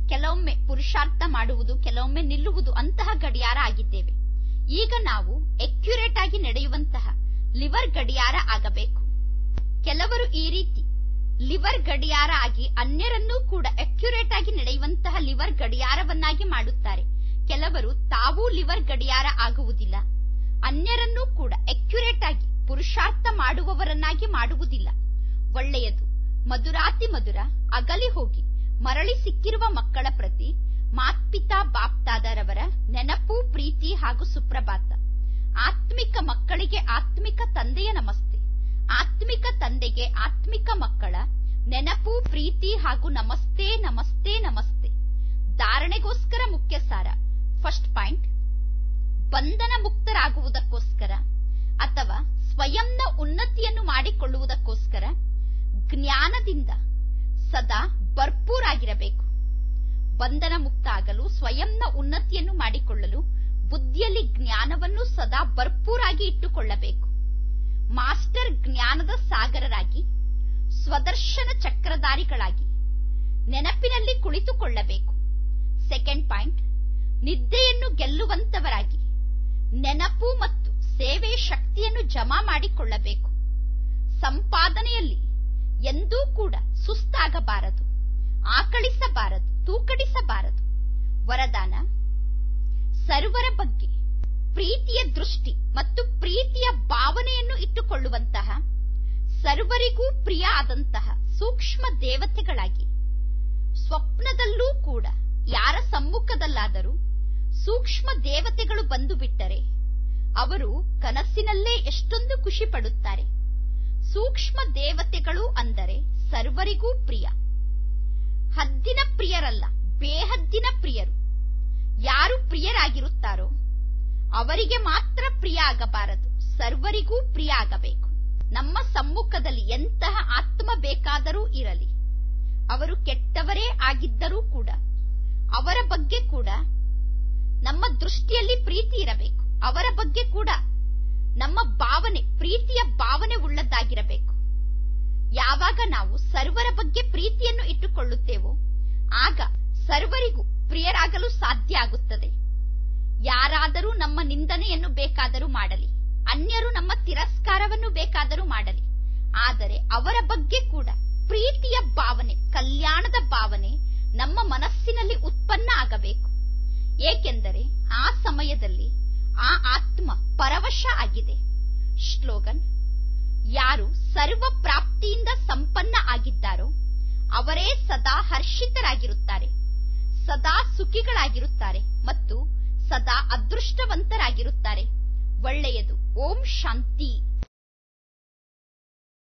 S1: ಕೆಲವೊಮ್ಮೆ ಪುರುಷಾರ್ಥ ಮಾಡುವುದು ಕೆಲವೊಮ್ಮೆ ನಿಲ್ಲುವುದು ಅಂತಹ ಗಡಿಯಾರ ಆಗಿದ್ದೇವೆ ಈಗ ನಾವು ಎಕ್ಯುರೇಟ್ ಆಗಿ ನಡೆಯುವಂತಹ ಲಿವರ್ ಗಡಿಯಾರ ಆಗಬೇಕು ಕೆಲವರು ಈ ರೀತಿ ಲಿವರ್ ಗಡಿಯಾರ ಆಗಿ ಅನ್ಯರನ್ನೂ ಕೂಡ ಅಕ್ಯುರೇಟ್ ಆಗಿ ನಡೆಯುವಂತಹ ಲಿವರ್ ಗಡಿಯಾರವನ್ನಾಗಿ ಮಾಡುತ್ತಾರೆ ಕೆಲವರು ತಾವೂ ಲಿವರ್ ಗಡಿಯಾರ ಆಗುವುದಿಲ್ಲ ಅನ್ಯರನ್ನೂ ಕೂಡ ಅಕ್ಯುರೇಟ್ ಆಗಿ ಪುರುಷಾರ್ಥ ಮಾಡುವವರನ್ನಾಗಿ ಮಾಡುವುದಿಲ್ಲ ಒಳ್ಳೆಯದು ಮಧುರಾತಿ ಮಧುರ ಅಗಲಿ ಹೋಗಿ ಮರಳಿ ಸಿಕ್ಕಿರುವ ಮಕ್ಕಳ ಪ್ರತಿ ಮಾತ್ಪಿತಾ ಬಾಪ್ತಾದರವರ ನೆನಪು ಪ್ರೀತಿ ಹಾಗೂ ಸುಪ್ರಭಾತ ಆತ್ಮಿಕ ಮಕ್ಕಳಿಗೆ ಆತ್ಮಿಕ ತಂದೆಯ ನಮಸ್ತೆ ಆತ್ಮಿಕ ತಂದೆಗೆ ಆತ್ಮಿಕ ಮಕ್ಕಳ ನೆನಪು ಪ್ರೀತಿ ಹಾಗೂ ನಮಸ್ತೆ ನಮಸ್ತೆ ನಮಸ್ತೆ ಧಾರಣೆಗೋಸ್ಕರ ಮುಖ್ಯ ಸಾರ ಫಸ್ಟ್ ಪಾಯಿಂಟ್ ಬಂಧನ ಮುಕ್ತರಾಗುವುದಕ್ಕೋಸ್ಕರ ಅಥವಾ ಸ್ವಯಂನ ಉನ್ನತಿಯನ್ನು ಮಾಡಿಕೊಳ್ಳುವುದಕ್ಕೋಸ್ಕರ ಜ್ಞಾನದಿಂದ ಸದಾ ಭರ್ಪೂರಾಗಿರಬೇಕು ಬಂಧನ ಮುಕ್ತ ಆಗಲು ಸ್ವಯಂನ ಉನ್ನತಿಯನ್ನು ಮಾಡಿಕೊಳ್ಳಲು ಬುದ್ಧಿಯಲ್ಲಿ ಜ್ಞಾನವನ್ನು ಸದಾ ಭರ್ಪೂರಾಗಿ ಇಟ್ಟುಕೊಳ್ಳಬೇಕು ಮಾಸ್ಟರ್ ಜ್ಞಾನದ ಸಾಗರರಾಗಿ ಸ್ವದರ್ಶನ ಚಕ್ರಧಾರಿಗಳಾಗಿ ನೆನಪಿನಲ್ಲಿ ಕುಳಿತುಕೊಳ್ಳಬೇಕು ಸೆಕೆಂಡ್ ಪಾಯಿಂಟ್ ನಿದ್ದೆಯನ್ನು ಗೆಲ್ಲುವಂತವರಾಗಿ ನೆನಪು ಮತ್ತು ಸೇವೆ ಶಕ್ತಿಯನ್ನು ಜಮಾ ಮಾಡಿಕೊಳ್ಳಬೇಕು ಸಂಪಾದನೆಯಲ್ಲಿ ಎಂದೂ ಕೂಡ ಸುಸ್ತಾಗಬಾರದು ಆಕಳಿಸಬಾರದು ತೂಕಡಿಸಬಾರದು ವರದಾನ ಸರ್ವರ ಬಗ್ಗೆ ಪ್ರೀತಿಯ ದೃಷ್ಟಿ ಮತ್ತು ಪ್ರೀತಿಯ ಭಾವನೆಯನ್ನು ಇಟ್ಟುಕೊಳ್ಳುವಂತಹ ಸರ್ವರಿಗೂ ಪ್ರಿಯ ಆದಂತಹ ಸೂಕ್ಷ್ಮ ದೇವತೆಗಳಾಗಿ ಸ್ವಪ್ನದಲ್ಲೂ ಕೂಡ ಯಾರ ಸಮ್ಮುಖದಲ್ಲಾದರೂ ಸೂಕ್ಷ್ಮ ದೇವತೆಗಳು ಬಂದು ಬಿಟ್ಟರೆ ಅವರು ಕನಸಿನಲ್ಲೇ ಎಷ್ಟೊಂದು ಖುಷಿ ಪಡುತ್ತಾರೆ ಸೂಕ್ಷ್ಮ ದೇವತೆಗಳು ಅಂದರೆ ಸರ್ವರಿಗೂ ಪ್ರಿಯ ಹದ್ದಿನ ಪ್ರಿಯರಲ್ಲ ಬೇಹದ್ದಿನ ಪ್ರಿಯರು ಯಾರು ಪ್ರಿಯರಾಗಿರುತ್ತಾರೋ ಅವರಿಗೆ ಮಾತ್ರ ಪ್ರಿಯ ಆಗಬಾರದು ಸರ್ವರಿಗೂ ಪ್ರಿಯ ಆಗಬೇಕು ನಮ್ಮ ಸಮ್ಮುಖದಲ್ಲಿ ಎಂತಹ ಆತ್ಮ ಬೇಕಾದರೂ ಇರಲಿ ಅವರು ಕೆಟ್ಟವರೇ ಆಗಿದ್ದರೂ ಕೂಡ ಅವರ ಬಗ್ಗೆ ಕೂಡ ನಮ್ಮ ದೃಷ್ಟಿಯಲ್ಲಿ ಪ್ರೀತಿ ಇರಬೇಕು ಅವರ ಬಗ್ಗೆ ಕೂಡ ನಮ್ಮ ಭಾವನೆ ಪ್ರೀತಿಯ ಭಾವನೆ ಉಳ್ಳದ್ದಾಗಿರಬೇಕು ಯಾವಾಗ ನಾವು ಸರ್ವರ ಬಗ್ಗೆ ಪ್ರೀತಿಯನ್ನು ಇಟ್ಟುಕೊಳ್ಳುತ್ತೇವೋ ಆಗ ಸರ್ವರಿಗೂ ಪ್ರಿಯರಾಗಲು ಸಾಧ್ಯ ಆಗುತ್ತದೆ ಯಾರಾದರೂ ನಮ್ಮ ನಿಂದನೆಯನ್ನು ಬೇಕಾದರೂ ಮಾಡಲಿ ಅನ್ಯರು ನಮ್ಮ ತಿರಸ್ಕಾರವನ್ನು ಬೇಕಾದರೂ ಮಾಡಲಿ ಆದರೆ ಅವರ ಬಗ್ಗೆ ಕೂಡ ಪ್ರೀತಿಯ ಭಾವನೆ ಕಲ್ಯಾಣದ ಭಾವನೆ ನಮ್ಮ ಮನಸ್ಸಿನಲ್ಲಿ ಉತ್ಪನ್ನ ಆಗಬೇಕು ಏಕೆಂದರೆ ಆ ಸಮಯದಲ್ಲಿ ಆ ಆತ್ಮ ಪರವಶ ಆಗಿದೆ ಶ್ಲೋಗನ್ ಯಾರು ಸರ್ವ ಪ್ರಾಪ್ತಿಯಿಂದ ಸಂಪನ್ನ ಆಗಿದ್ದಾರೋ ಅವರೇ ಸದಾ ಹರ್ಷಿತರಾಗಿರುತ್ತಾರೆ ಸದಾ ಸುಖಿಗಳಾಗಿರುತ್ತಾರೆ ಮತ್ತು ಸದಾ ಅದೃಷ್ಟವಂತರಾಗಿರುತ್ತಾರೆ ಒಳ್ಳೆಯದು ಓಂ ಶಾಂತಿ